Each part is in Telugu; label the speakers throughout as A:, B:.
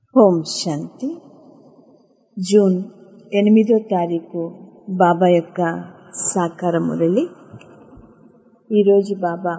A: ఓం శాంతి జూన్ ఎనిమిదో తారీఖు బాబా యొక్క సాకార మురళి ఈరోజు బాబా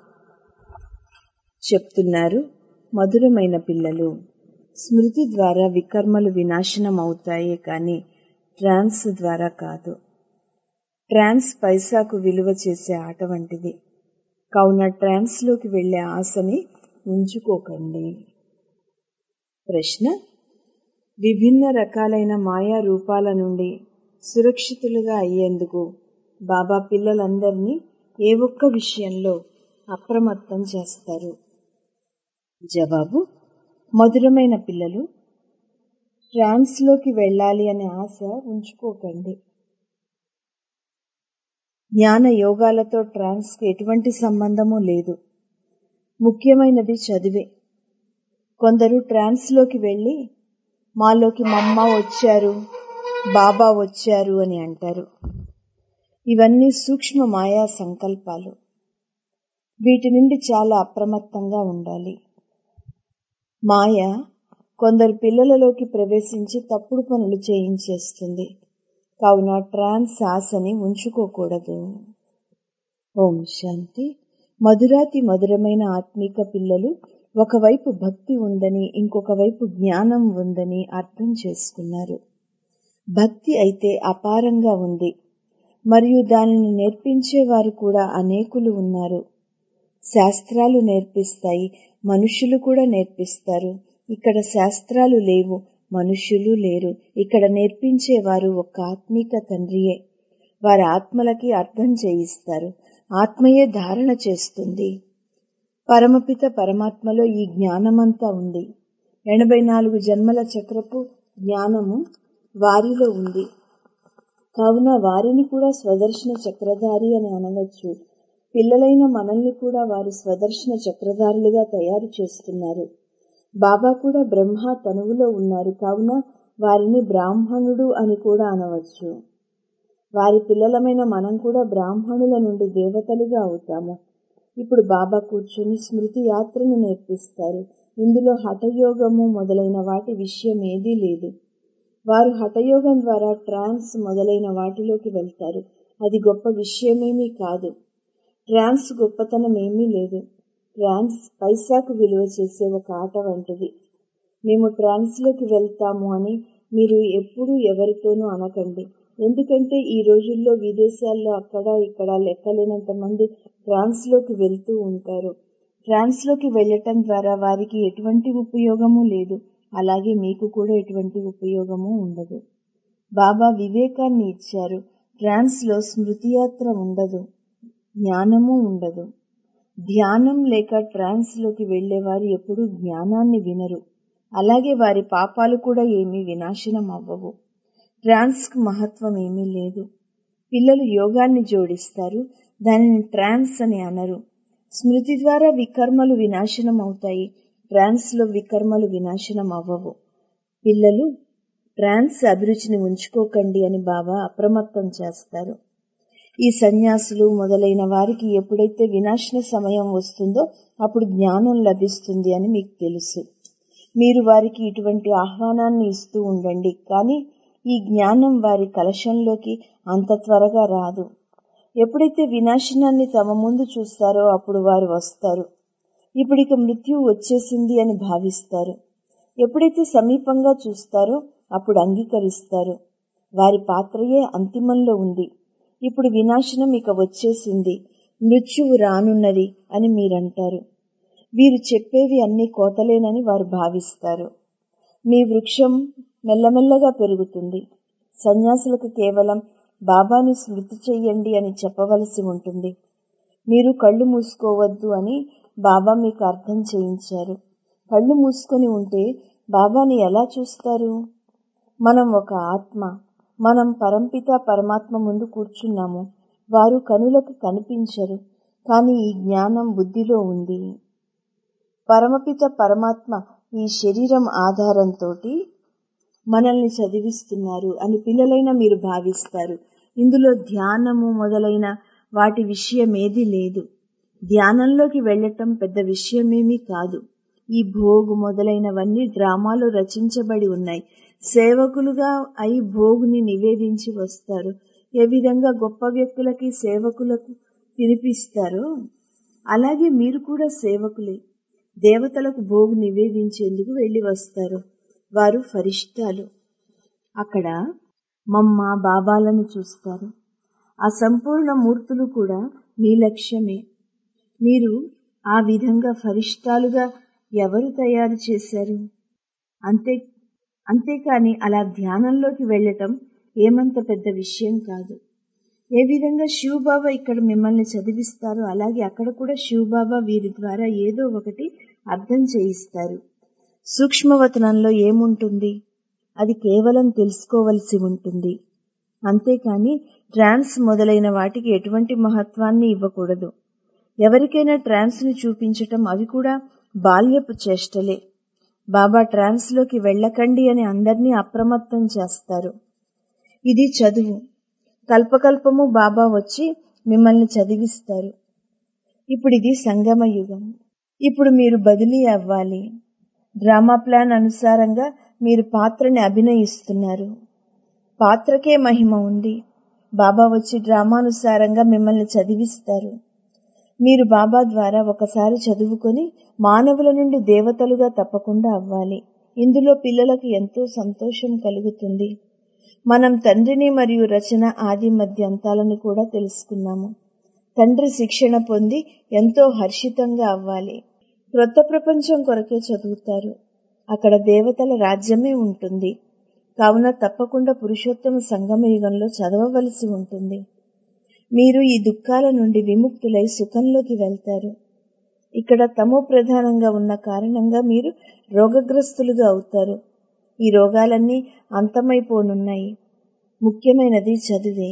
A: చెప్తున్నారు మధురమైన పిల్లలు స్మృతి ద్వారా వికర్మలు వినాశనం అవుతాయే కానీ ట్రాన్స్ ద్వారా కాదు ట్రాన్స్ పైసాకు విలువ చేసే ఆట వంటిది కావున ట్రాన్స్లోకి వెళ్లే ఆశని ఉంచుకోకండి ప్రశ్న విభిన్న రకాలైన మాయా రూపాల నుండి సురక్షితులుగా అయ్యేందుకు బాబా పిల్లలందరినీ ఏ ఒక్క విషయంలో అప్రమత్తం చేస్తారు జవాబు మధురమైన పిల్లలు ట్రాన్స్లోకి వెళ్ళాలి అనే ఆశ ఉంచుకోకండి జ్ఞాన యోగాలతో ట్రాన్స్కి ఎటువంటి సంబంధము లేదు ముఖ్యమైనది చదివే కొందరు ట్రాన్స్లోకి వెళ్ళి మాలోకి మమ్మ వచ్చారు బాబా వచ్చారు అని అంటారు ఇవన్నీ సూక్ష్మ మాయా సంకల్పాలు వీటి నుండి చాలా అప్రమత్తంగా ఉండాలి మాయ కొందరు పిల్లలలోకి ప్రవేశించి తప్పుడు పనులు చేయించేస్తుంది కావున ట్రాన్స్ ఆశని ఉంచుకోకూడదు ఓం శాంతి మధురాతి మధురమైన ఆత్మిక పిల్లలు ఒకవైపు భక్తి ఉందని ఇంకొక వైపు జ్ఞానం ఉందని అర్థం చేసుకున్నారు భక్తి అయితే అపారంగా ఉంది మరియు దానిని నేర్పించేవారు కూడా అనేకులు ఉన్నారు శాస్త్రాలు నేర్పిస్తాయి మనుషులు కూడా నేర్పిస్తారు ఇక్కడ శాస్త్రాలు లేవు మనుష్యులు లేరు ఇక్కడ నేర్పించేవారు ఒక ఆత్మీక తండ్రియే వారి ఆత్మలకి అర్థం చేయిస్తారు ఆత్మయే ధారణ చేస్తుంది పరమపిత పరమాత్మలో ఈ జ్ఞానమంతా ఉంది ఎనభై నాలుగు జన్మల చక్రపు జ్ఞానము వారిలో ఉంది కావున వారిని కూడా స్వదర్శన చక్రధారి అని అనవచ్చు పిల్లలైన మనల్ని కూడా వారు స్వదర్శన చక్రధారులుగా తయారు చేస్తున్నారు బాబా కూడా బ్రహ్మ తనువులో ఉన్నారు కావున వారిని బ్రాహ్మణుడు అని కూడా అనవచ్చు వారి పిల్లలమైన మనం కూడా బ్రాహ్మణుల నుండి దేవతలుగా అవుతాము ఇప్పుడు బాబా కూర్చొని స్మృతి యాత్రను నేర్పిస్తారు ఇందులో హఠయోగము మొదలైన వాటి విషయం ఏదీ లేదు వారు హఠయోగం ద్వారా ట్రాన్స్ మొదలైన వాటిలోకి వెళ్తారు అది గొప్ప విషయమేమీ కాదు ట్రాన్స్ గొప్పతనం ఏమీ లేదు ట్రాన్స్ పైసాకు విలువ చేసే ఒక ఆట వంటిది మేము ట్రాన్స్లోకి వెళ్తాము అని మీరు ఎప్పుడూ ఎవరితోనూ అనకండి ఎందుకంటే ఈ రోజుల్లో విదేశాల్లో అక్కడ ఇక్కడ లెక్కలేనంత మంది ట్రాన్స్లోకి వెళ్తూ ఉంటారు ట్రాన్స్లోకి వెళ్ళటం ద్వారా వారికి ఎటువంటి ఉపయోగము లేదు అలాగే మీకు కూడా ఎటువంటి ఉపయోగము ఉండదు బాబా వివేకాన్ని ఇచ్చారు ట్రాన్స్లో స్మృతియాత్ర ఉండదు జ్ఞానము ఉండదు ధ్యానం లేక ట్రాన్స్లోకి వెళ్లేవారు ఎప్పుడూ జ్ఞానాన్ని వినరు అలాగే వారి పాపాలు కూడా ఏమీ వినాశనం అవ్వవు ట్రాన్స్కి మహత్వం ఏమీ లేదు పిల్లలు యోగాన్ని జోడిస్తారు దానిని ట్రాన్స్ అని అనరు స్మృతి ద్వారా వికర్మలు వినాశనం అవుతాయి ట్రాన్స్లో వికర్మలు వినాశనం అవ్వవు పిల్లలు ట్రాన్స్ అభిరుచిని ఉంచుకోకండి అని బాబా అప్రమత్తం చేస్తారు ఈ సన్యాసులు మొదలైన వారికి ఎప్పుడైతే వినాశన సమయం వస్తుందో అప్పుడు జ్ఞానం లభిస్తుంది అని మీకు తెలుసు మీరు వారికి ఇటువంటి ఆహ్వానాన్ని ఇస్తూ ఉండండి కానీ ఈ జ్ఞానం వారి కలశంలోకి అంత త్వరగా రాదు ఎప్పుడైతే వినాశనాన్ని తమ ముందు చూస్తారో అప్పుడు వారు వస్తారు ఇప్పుడు ఇక మృత్యు వచ్చేసింది అని భావిస్తారు ఎప్పుడైతే సమీపంగా చూస్తారో అప్పుడు అంగీకరిస్తారు వారి పాత్రయే అంతిమంలో ఉంది ఇప్పుడు వినాశనం ఇక వచ్చేసింది మృత్యువు రానున్నది అని మీరంటారు వీరు చెప్పేవి అన్ని కోతలేనని వారు భావిస్తారు మీ వృక్షం మెల్లమెల్లగా పెరుగుతుంది సన్యాసులకు కేవలం బాబాని స్మృతి చెయ్యండి అని చెప్పవలసి ఉంటుంది మీరు కళ్ళు మూసుకోవద్దు అని బాబా మీకు అర్థం చేయించారు కళ్ళు మూసుకొని ఉంటే బాబాని ఎలా చూస్తారు మనం ఒక ఆత్మ మనం పరంపిత పరమాత్మ ముందు కూర్చున్నాము వారు కనులకు కనిపించరు కానీ ఈ జ్ఞానం బుద్ధిలో ఉంది పరమపిత పరమాత్మ ఈ శరీరం ఆధారంతో మనల్ని చదివిస్తున్నారు అని పిల్లలైన మీరు భావిస్తారు ఇందులో ధ్యానము మొదలైన వాటి విషయం ఏది లేదు ధ్యానంలోకి వెళ్ళటం పెద్ద విషయమేమీ కాదు ఈ భోగు మొదలైనవన్నీ డ్రామాలో రచించబడి ఉన్నాయి సేవకులుగా అయి భోగుని నివేదించి వస్తారు ఏ విధంగా గొప్ప వ్యక్తులకి సేవకులకు తినిపిస్తారో అలాగే మీరు కూడా సేవకులే దేవతలకు భోగు నివేదించేందుకు వెళ్ళి వస్తారు వారు ఫరిష్టాలు అక్కడ మమ్మ బాబాలను చూస్తారు ఆ సంపూర్ణ మూర్తులు కూడా మీ లక్ష్యమే మీరు ఆ విధంగా ఫరిష్టాలుగా ఎవరు తయారు చేశారు అంతే అంతేకాని అలా ధ్యానంలోకి వెళ్ళటం ఏమంత పెద్ద విషయం కాదు ఏ విధంగా శివబాబా ఇక్కడ మిమ్మల్ని చదివిస్తారో అలాగే అక్కడ కూడా శివబాబా వీరి ద్వారా ఏదో ఒకటి అర్థం చేయిస్తారు సూక్ష్మవతనంలో ఏముంటుంది అది కేవలం తెలుసుకోవలసి ఉంటుంది అంతేకాని ట్రాన్స్ మొదలైన వాటికి ఎటువంటి మహత్వాన్ని ఇవ్వకూడదు ఎవరికైనా ట్రాన్స్ ని చూపించటం అవి కూడా బాల్యపు చేష్టలే బాబా ట్రాన్స్ లోకి వెళ్ళకండి అని అందరినీ అప్రమత్తం చేస్తారు ఇది చదువు కల్పకల్పము బాబా వచ్చి మిమ్మల్ని చదివిస్తారు ఇప్పుడు ఇది సంగమ యుగం ఇప్పుడు మీరు బదిలీ అవ్వాలి డ్రామా ప్లాన్ అనుసారంగా మీరు పాత్రని అభినయిస్తున్నారు పాత్రకే మహిమ ఉంది బాబా వచ్చి డ్రామానుసారంగా మిమ్మల్ని చదివిస్తారు మీరు బాబా ద్వారా ఒకసారి చదువుకొని మానవుల నుండి దేవతలుగా తప్పకుండా అవ్వాలి ఇందులో పిల్లలకు ఎంతో సంతోషం కలుగుతుంది మనం తండ్రిని మరియు రచన ఆది మధ్యంతాలను కూడా తెలుసుకున్నాము తండ్రి శిక్షణ పొంది ఎంతో హర్షితంగా అవ్వాలి క్రొత్త ప్రపంచం కొరకే చదువుతారు అక్కడ దేవతల రాజ్యమే ఉంటుంది కావున తప్పకుండా పురుషోత్తమ సంగమ యుగంలో చదవవలసి ఉంటుంది మీరు ఈ దుఃఖాల నుండి విముక్తులై సుఖంలోకి వెళ్తారు ఇక్కడ తమో ప్రధానంగా ఉన్న కారణంగా మీరు రోగగ్రస్తులుగా అవుతారు ఈ రోగాలన్నీ అంతమైపోనున్నాయి ముఖ్యమైనది చదువే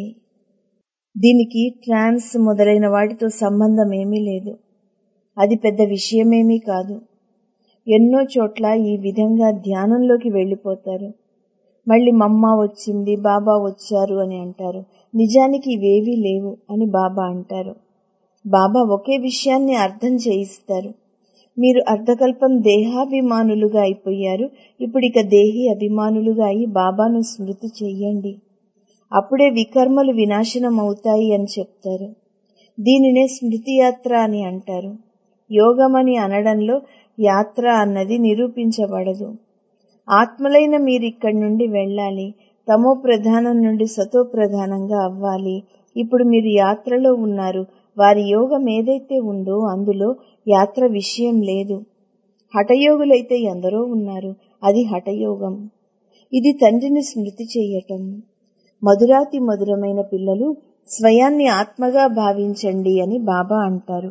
A: దీనికి ట్రాన్స్ మొదలైన వాటితో సంబంధం ఏమీ లేదు అది పెద్ద విషయమేమీ కాదు ఎన్నో చోట్ల ఈ విధంగా ధ్యానంలోకి వెళ్ళిపోతారు మళ్ళీ మమ్మ వచ్చింది బాబా వచ్చారు అని అంటారు నిజానికి ఇవేవీ లేవు అని బాబా అంటారు బాబా ఒకే విషయాన్ని అర్థం చేయిస్తారు మీరు అర్ధకల్పం దేహాభిమానులుగా అయిపోయారు ఇప్పుడు ఇక దేహి అభిమానులుగా అయి బాబాను స్మృతి చెయ్యండి అప్పుడే వికర్మలు వినాశనం అవుతాయి అని చెప్తారు దీనినే స్మృతి యాత్ర అని అంటారు యోగమని అనడంలో యాత్ర అన్నది నిరూపించబడదు ఆత్మలైన మీరు ఇక్కడి నుండి వెళ్ళాలి తమో ప్రధానం నుండి సతో ప్రధానంగా అవ్వాలి ఇప్పుడు మీరు యాత్రలో ఉన్నారు వారి యోగం ఏదైతే ఉందో అందులో యాత్ర విషయం లేదు హఠయోగులైతే ఎందరో ఉన్నారు అది హఠయోగం ఇది తండ్రిని స్మృతి చెయ్యటం మధురాతి మధురమైన పిల్లలు స్వయాన్ని ఆత్మగా భావించండి అని బాబా అంటారు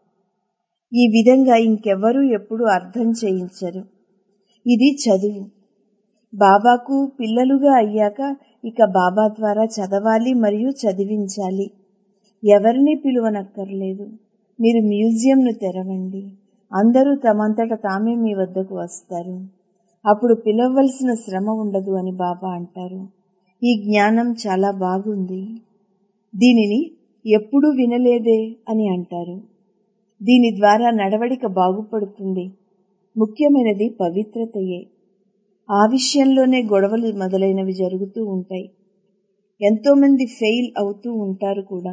A: ఈ విధంగా ఇంకెవ్వరూ ఎప్పుడు అర్థం చేయించరు ఇది చదువు బాబాకు పిల్లలుగా అయ్యాక ఇక బాబా ద్వారా చదవాలి మరియు చదివించాలి ఎవరిని పిలువనక్కర్లేదు మీరు మ్యూజియంను తెరవండి అందరూ తమంతట తామే మీ వద్దకు వస్తారు అప్పుడు పిలవలసిన శ్రమ ఉండదు అని బాబా అంటారు ఈ జ్ఞానం చాలా బాగుంది దీనిని ఎప్పుడూ వినలేదే అని అంటారు దీని ద్వారా నడవడిక బాగుపడుతుంది ముఖ్యమైనది పవిత్రతయే ఆ విషయంలోనే గొడవలు మొదలైనవి జరుగుతూ ఉంటాయి ఎంతో మంది ఫెయిల్ అవుతూ ఉంటారు కూడా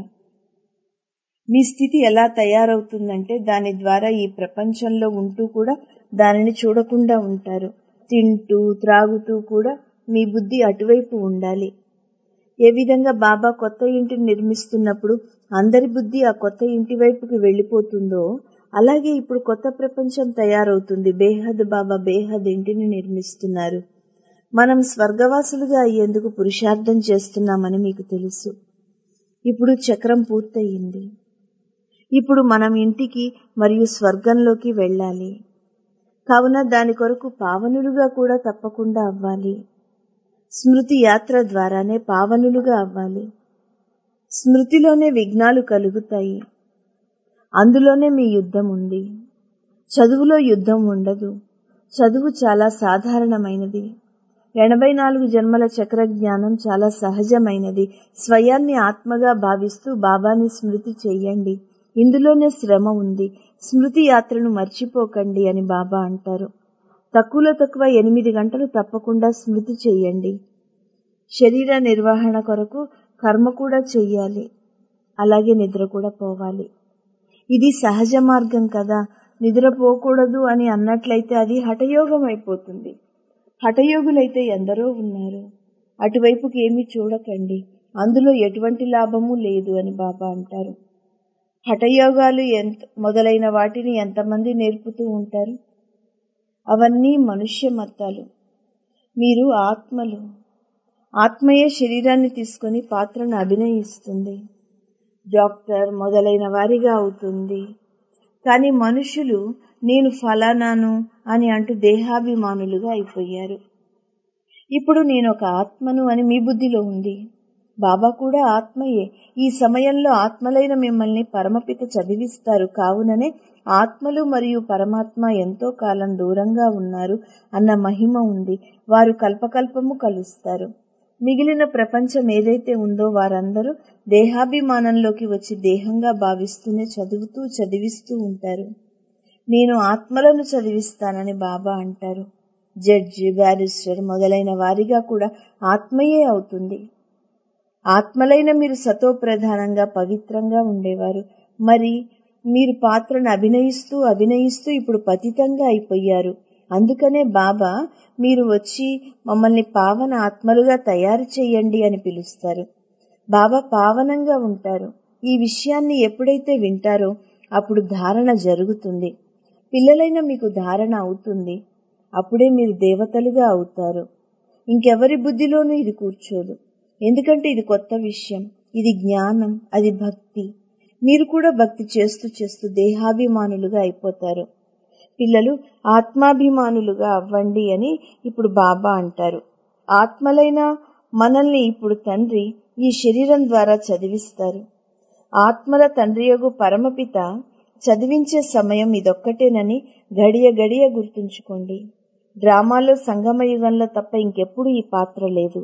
A: మీ స్థితి ఎలా తయారవుతుందంటే దాని ద్వారా ఈ ప్రపంచంలో ఉంటూ కూడా దానిని చూడకుండా ఉంటారు తింటూ త్రాగుతూ కూడా మీ బుద్ధి అటువైపు ఉండాలి ఏ విధంగా బాబా కొత్త ఇంటిని నిర్మిస్తున్నప్పుడు అందరి బుద్ధి ఆ కొత్త ఇంటి వైపుకి వెళ్ళిపోతుందో అలాగే ఇప్పుడు కొత్త ప్రపంచం తయారవుతుంది బేహద్ బాబా బేహద్ ఇంటిని నిర్మిస్తున్నారు మనం స్వర్గవాసులుగా అయ్యేందుకు పురుషార్థం చేస్తున్నామని మీకు తెలుసు ఇప్పుడు చక్రం పూర్తయింది ఇప్పుడు మనం ఇంటికి మరియు స్వర్గంలోకి వెళ్ళాలి కావున దాని కొరకు పావనులుగా కూడా తప్పకుండా అవ్వాలి స్మృతి యాత్ర ద్వారానే పావనులుగా అవ్వాలి స్మృతిలోనే విఘ్నాలు కలుగుతాయి అందులోనే మీ యుద్ధం ఉంది చదువులో యుద్ధం ఉండదు చదువు చాలా సాధారణమైనది ఎనభై నాలుగు జన్మల చక్ర జ్ఞానం చాలా సహజమైనది స్వయాన్ని ఆత్మగా భావిస్తూ బాబాని స్మృతి చెయ్యండి ఇందులోనే శ్రమ ఉంది స్మృతి యాత్రను మర్చిపోకండి అని బాబా అంటారు తక్కువలో తక్కువ ఎనిమిది గంటలు తప్పకుండా స్మృతి చెయ్యండి శరీర నిర్వహణ కొరకు కర్మ కూడా చెయ్యాలి అలాగే నిద్ర కూడా పోవాలి ఇది సహజ మార్గం కదా నిద్రపోకూడదు అని అన్నట్లయితే అది హఠయోగం అయిపోతుంది హఠయోగులైతే ఎందరో ఉన్నారు అటువైపుకి ఏమీ చూడకండి అందులో ఎటువంటి లాభము లేదు అని బాబా అంటారు హఠయోగాలు ఎంత మొదలైన వాటిని ఎంతమంది నేర్పుతూ ఉంటారు అవన్నీ మనుష్య మతాలు మీరు ఆత్మలు ఆత్మయే శరీరాన్ని తీసుకొని పాత్రను అభినయిస్తుంది డాక్టర్ మొదలైన వారిగా అవుతుంది కానీ మనుషులు నేను ఫలానాను అని అంటూ దేహాభిమానులుగా అయిపోయారు ఇప్పుడు నేను ఒక ఆత్మను అని మీ బుద్ధిలో ఉంది బాబా కూడా ఆత్మయే ఈ సమయంలో ఆత్మలైన మిమ్మల్ని పరమపిత చదివిస్తారు కావుననే ఆత్మలు మరియు పరమాత్మ ఎంతో కాలం దూరంగా ఉన్నారు అన్న మహిమ ఉంది వారు కల్పకల్పము కలుస్తారు మిగిలిన ప్రపంచం ఏదైతే ఉందో వారందరూ దేహాభిమానంలోకి వచ్చి దేహంగా భావిస్తూనే చదువుతూ చదివిస్తూ ఉంటారు నేను ఆత్మలను చదివిస్తానని బాబా అంటారు జడ్జి బ్యారిస్టర్ మొదలైన వారిగా కూడా ఆత్మయే అవుతుంది ఆత్మలైన మీరు సతో ప్రధానంగా పవిత్రంగా ఉండేవారు మరి మీరు పాత్రను అభినయిస్తూ అభినయిస్తూ ఇప్పుడు పతితంగా అయిపోయారు అందుకనే బాబా మీరు వచ్చి మమ్మల్ని పావన ఆత్మలుగా తయారు చేయండి అని పిలుస్తారు బాబా పావనంగా ఉంటారు ఈ విషయాన్ని ఎప్పుడైతే వింటారో అప్పుడు ధారణ జరుగుతుంది పిల్లలైన మీకు ధారణ అవుతుంది అప్పుడే మీరు దేవతలుగా అవుతారు ఇంకెవరి బుద్ధిలోనూ ఇది కూర్చోదు ఎందుకంటే ఇది కొత్త విషయం ఇది జ్ఞానం అది భక్తి మీరు కూడా భక్తి చేస్తూ చేస్తూ దేహాభిమానులుగా అయిపోతారు పిల్లలు ఆత్మాభిమానులుగా అవ్వండి అని ఇప్పుడు బాబా అంటారు ఆత్మలైన మనల్ని ఇప్పుడు తండ్రి ఈ శరీరం ద్వారా చదివిస్తారు ఆత్మల తండ్రి యొగు పరమపిత చదివించే సమయం ఇదొక్కటేనని గడియ గడియ గుర్తుంచుకోండి డ్రామాలో సంగమ యుగంలో తప్ప ఇంకెప్పుడు ఈ పాత్ర లేదు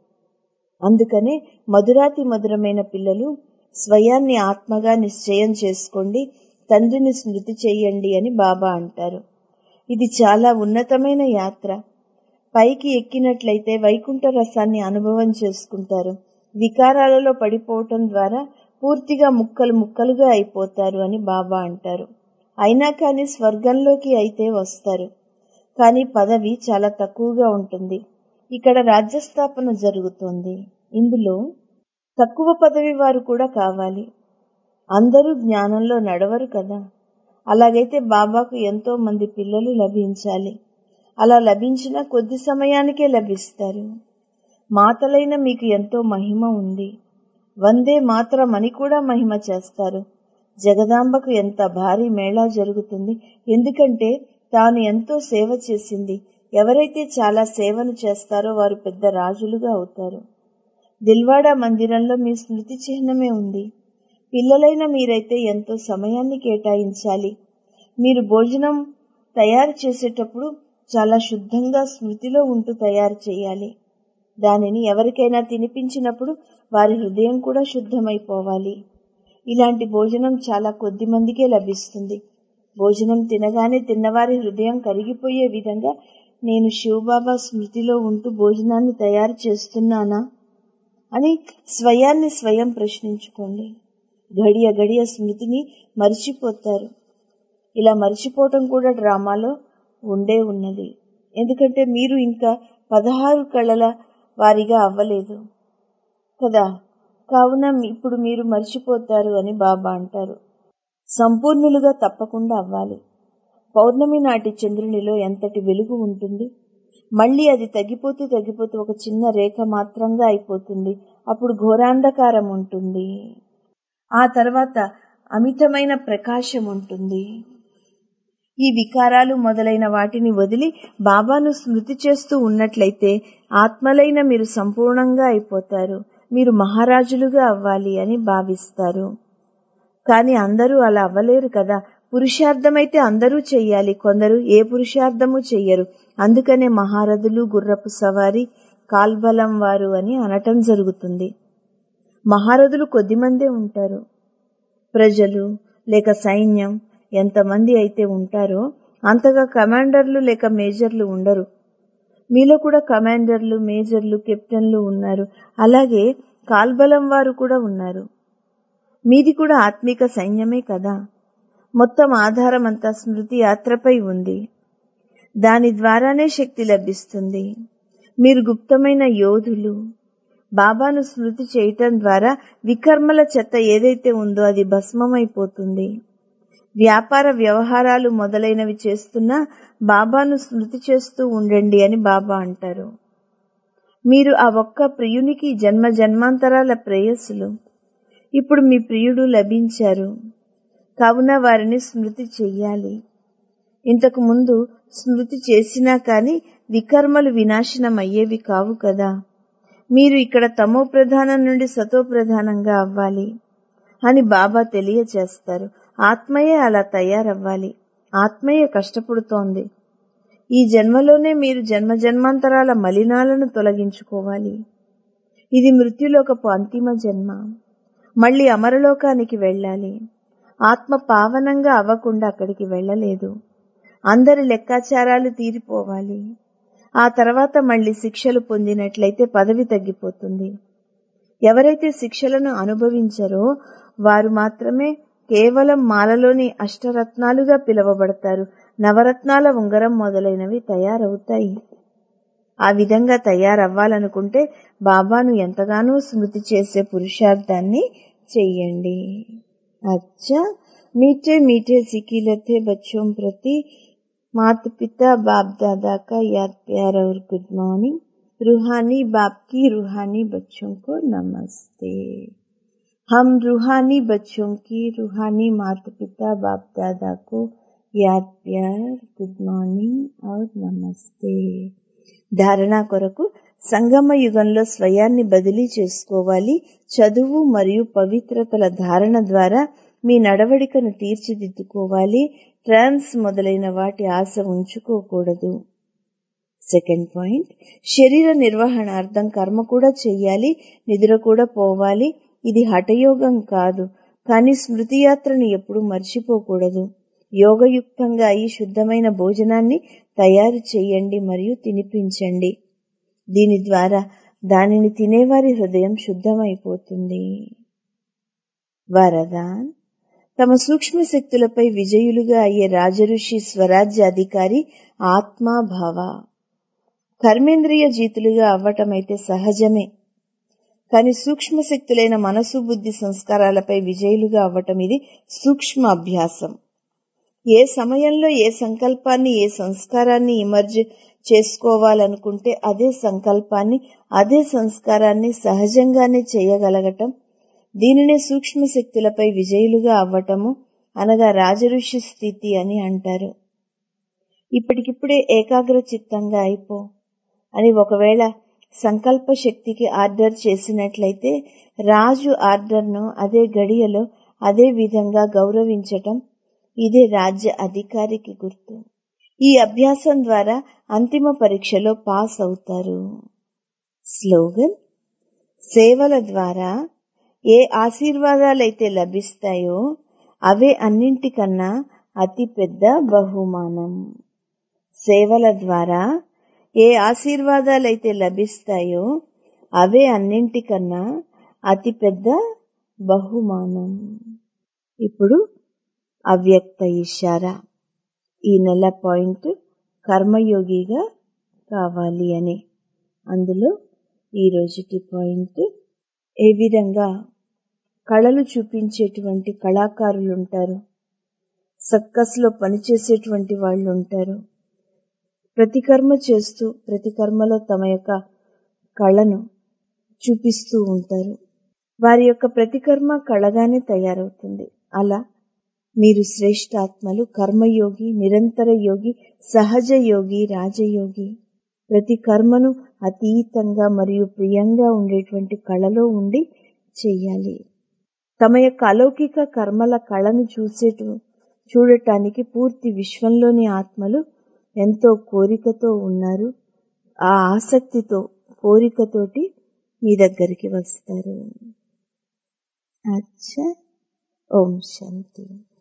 A: అందుకనే మధురాతి మధురమైన పిల్లలు స్వయాన్ని ఆత్మగా నిశ్చయం చేసుకోండి తండ్రిని స్మృతి చెయ్యండి అని బాబా అంటారు ఇది చాలా ఉన్నతమైన యాత్ర పైకి ఎక్కినట్లయితే వైకుంఠ రసాన్ని అనుభవం చేసుకుంటారు వికారాలలో పడిపోవటం ద్వారా పూర్తిగా ముక్కలు ముక్కలుగా అయిపోతారు అని బాబా అంటారు అయినా కానీ స్వర్గంలోకి అయితే వస్తారు కానీ పదవి చాలా తక్కువగా ఉంటుంది ఇక్కడ రాజ్యస్థాపన జరుగుతోంది ఇందులో తక్కువ పదవి వారు కూడా కావాలి అందరూ జ్ఞానంలో నడవరు కదా అలాగైతే బాబాకు ఎంతో మంది పిల్లలు లభించాలి అలా లభించిన కొద్ది సమయానికే లభిస్తారు మాతలైన మీకు ఎంతో మహిమ ఉంది వందే మాత్రం అని కూడా మహిమ చేస్తారు జగదాంబకు ఎంత భారీ మేళా జరుగుతుంది ఎందుకంటే తాను ఎంతో సేవ చేసింది ఎవరైతే చాలా సేవను చేస్తారో వారు పెద్ద రాజులుగా అవుతారు దిల్వాడా మందిరంలో మీ స్మృతి చిహ్నమే ఉంది పిల్లలైన మీరైతే ఎంతో సమయాన్ని కేటాయించాలి మీరు భోజనం తయారు చేసేటప్పుడు చాలా శుద్ధంగా స్మృతిలో ఉంటూ తయారు చేయాలి దానిని ఎవరికైనా తినిపించినప్పుడు వారి హృదయం కూడా శుద్ధమైపోవాలి ఇలాంటి భోజనం చాలా కొద్ది మందికే లభిస్తుంది భోజనం తినగానే తిన్నవారి హృదయం కరిగిపోయే విధంగా నేను శివబాబా స్మృతిలో ఉంటూ భోజనాన్ని తయారు చేస్తున్నానా అని స్వయాన్ని స్వయం ప్రశ్నించుకోండి గడియ గడియ స్మృతిని మర్చిపోతారు ఇలా మర్చిపోవటం కూడా డ్రామాలో ఉండే ఉన్నది ఎందుకంటే మీరు ఇంకా పదహారు కళల వారిగా అవ్వలేదు కదా కావున ఇప్పుడు మీరు మర్చిపోతారు అని బాబా అంటారు సంపూర్ణులుగా తప్పకుండా అవ్వాలి పౌర్ణమి నాటి చంద్రునిలో ఎంతటి వెలుగు ఉంటుంది మళ్ళీ అది తగ్గిపోతూ తగ్గిపోతూ ఒక చిన్న రేఖ మాత్రంగా అయిపోతుంది అప్పుడు ఘోరాంధకారం ఉంటుంది ఆ తర్వాత అమితమైన ప్రకాశం ఉంటుంది ఈ వికారాలు మొదలైన వాటిని వదిలి బాబాను స్మృతి చేస్తూ ఉన్నట్లయితే ఆత్మలైన మీరు సంపూర్ణంగా అయిపోతారు మీరు మహారాజులుగా అవ్వాలి అని భావిస్తారు కానీ అందరూ అలా అవ్వలేరు కదా పురుషార్థమైతే అందరూ చెయ్యాలి కొందరు ఏ పురుషార్థము చెయ్యరు అందుకనే మహారథులు గుర్రపు సవారి కాల్బలం వారు అని అనటం జరుగుతుంది మహారథులు కొద్దిమందే ఉంటారు ప్రజలు లేక సైన్యం ఎంతమంది అయితే ఉంటారో అంతగా కమాండర్లు లేక మేజర్లు ఉండరు మీలో కూడా కమాండర్లు మేజర్లు కెప్టెన్లు ఉన్నారు అలాగే కాల్బలం వారు కూడా ఉన్నారు మీది కూడా ఆత్మిక సైన్యమే కదా మొత్తం ఆధారం అంతా స్మృతి యాత్రపై ఉంది దాని ద్వారానే శక్తి లభిస్తుంది మీరు గుప్తమైన యోధులు బాబాను స్మృతి చేయటం ద్వారా వికర్మల చెత్త ఏదైతే ఉందో అది భస్మమైపోతుంది వ్యాపార వ్యవహారాలు మొదలైనవి చేస్తున్నా బాబాను స్మృతి చేస్తూ ఉండండి అని బాబా అంటారు మీరు ఆ ఒక్క ప్రియునికి జన్మ జన్మాంతరాల ప్రేయస్సులు ఇప్పుడు మీ ప్రియుడు లభించారు కావున వారిని స్మృతి చెయ్యాలి ఇంతకు ముందు స్మృతి చేసినా కాని వికర్మలు వినాశనం అయ్యేవి కావు కదా మీరు ఇక్కడ తమో ప్రధానం నుండి సతో ప్రధానంగా అవ్వాలి అని బాబా తెలియచేస్తారు ఆత్మయే అలా తయారవ్వాలి ఆత్మయే కష్టపడుతోంది ఈ జన్మలోనే మీరు జన్మ జన్మాంతరాల మలినాలను తొలగించుకోవాలి ఇది మృత్యులోకపు అంతిమ జన్మ మళ్ళీ అమరలోకానికి వెళ్ళాలి ఆత్మ పావనంగా అవ్వకుండా అక్కడికి వెళ్ళలేదు అందరి లెక్కాచారాలు తీరిపోవాలి ఆ తర్వాత మళ్ళీ శిక్షలు పొందినట్లయితే పదవి తగ్గిపోతుంది ఎవరైతే శిక్షలను అనుభవించరో వారు మాత్రమే కేవలం మాలలోని అష్టరత్నాలుగా పిలువబడతారు నవరత్నాల ఉంగరం మొదలైనవి తయారవుతాయి ఆ విధంగా తయారవ్వాలనుకుంటే బాబాను ఎంతగానో స్మృతి చేసే పురుషార్థాన్ని చెయ్యండి అచ్చా मीठे मीठे सिकीले थे बच्चों प्रति माता पिता बाप दादा का याद प्यार और गुड मॉर्निंग रूहानी बाप की रूहानी बच्चों को नमस्ते हम रूहानी बच्चों की रूहानी माता पिता बाप दादा को याद प्यार గుడ్ మార్నింగ్ और నమస్తే ధారణ కొరకు సంగమ యుగంలో స్వయాన్ని బదిలీ చేసుకోవాలి చదువు మరియు పవిత్రతల ధారణ ద్వారా మీ నడవడికను తీర్చిదిద్దుకోవాలి ట్రాన్స్ మొదలైన వాటి ఆశ ఉంచుకోకూడదు సెకండ్ పాయింట్ శరీర నిర్వహణార్థం కర్మ కూడా చెయ్యాలి నిద్ర కూడా పోవాలి ఇది హఠయోగం కాదు కానీ స్మృతి యాత్రను ఎప్పుడు మర్చిపోకూడదు యోగయుక్తంగా ఈ శుద్ధమైన భోజనాన్ని తయారు చేయండి మరియు తినిపించండి దీని ద్వారా దానిని తినేవారి హృదయం శుద్ధమైపోతుంది వరదాన్ తమ సూక్ష్మ శక్తులపై విజయులుగా అయ్యే రాజఋషి స్వరాజ్య అధికారి ఆత్మాభావ కర్మేంద్రియ జీతులుగా అవ్వటమైతే సహజమే కానీ సూక్ష్మ శక్తులైన మనసు బుద్ధి సంస్కారాలపై విజయులుగా అవ్వటం ఇది సూక్ష్మ అభ్యాసం ఏ సమయంలో ఏ సంకల్పాన్ని ఏ సంస్కారాన్ని ఇమర్జ్ చేసుకోవాలనుకుంటే అదే సంకల్పాన్ని అదే సంస్కారాన్ని సహజంగానే చేయగలగటం దీనినే సూక్ష్మ శక్తులపై విజయులుగా అవ్వటము అనగా రాజఋషి స్థితి అని అంటారు ఇప్పటికిప్పుడే ఏకాగ్ర చిత్తంగా అయిపో అని ఒకవేళ సంకల్ప శక్తికి ఆర్డర్ చేసినట్లయితే రాజు ఆర్డర్ను అదే గడియలో అదే విధంగా గౌరవించటం ఇదే రాజ్య అధికారికి గుర్తు ఈ అభ్యాసం ద్వారా అంతిమ పరీక్షలో పాస్ అవుతారు స్లోగన్ సేవల ద్వారా ఏ ఆశీర్వాదాలైతే లభిస్తాయో అవే అన్నింటికన్నా అతి పెద్ద బహుమానం సేవల ద్వారా ఏ ఆశీర్వాదాలైతే లభిస్తాయో అవే అన్నింటికన్నా అతి పెద్ద బహుమానం ఇప్పుడు అవ్యక్త ఇషారా ఈ నెల పాయింట్ కర్మయోగిగా కావాలి అని అందులో ఈ రోజుటి పాయింట్ ఏ విధంగా కళలు చూపించేటువంటి కళాకారులు ఉంటారు సర్కస్లో పనిచేసేటువంటి వాళ్ళు ఉంటారు ప్రతి కర్మ చేస్తూ ప్రతి కర్మలో తమ యొక్క కళను చూపిస్తూ ఉంటారు వారి యొక్క ప్రతి కర్మ కళగానే తయారవుతుంది అలా మీరు శ్రేష్టాత్మలు కర్మయోగి నిరంతర యోగి సహజ యోగి రాజయోగి ప్రతి కర్మను అతీతంగా మరియు ప్రియంగా ఉండేటువంటి కళలో ఉండి చెయ్యాలి తమ యొక్క అలౌకిక కర్మల కళను చూసేటు చూడటానికి పూర్తి విశ్వంలోని ఆత్మలు ఎంతో కోరికతో ఉన్నారు ఆ ఆసక్తితో కోరికతోటి మీ దగ్గరికి వస్తారు అచ్చా ఓం శాంతి